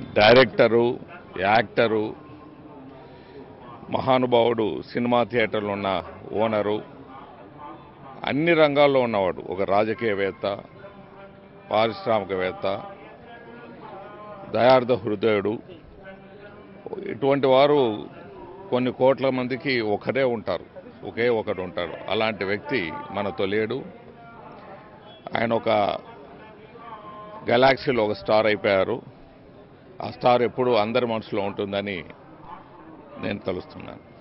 director actor మహానుభావుడు cinema థియేటర్లో ఉన్న ఓనరు అన్ని రంగాల్లో ఉన్నవాడు ఒక రాజకీయవేత్త పారిశ్రామికవేత్త దయార్థ హృదయుడు ఇటువంటి వారు కొన్ని కోట్ల మందికి ఒకరే ఉంటారు ఒకే ఒకడు ఉంటాడు అలాంటి వ్యక్తి మనతో లేడు ఆయన ఒక గెలాక్సీలో ఒక స్టార్ అయిపోయారు ఆ స్టార్ ఎప్పుడూ అందరి మనసులో ఉంటుందని నేను తలుస్తున్నాను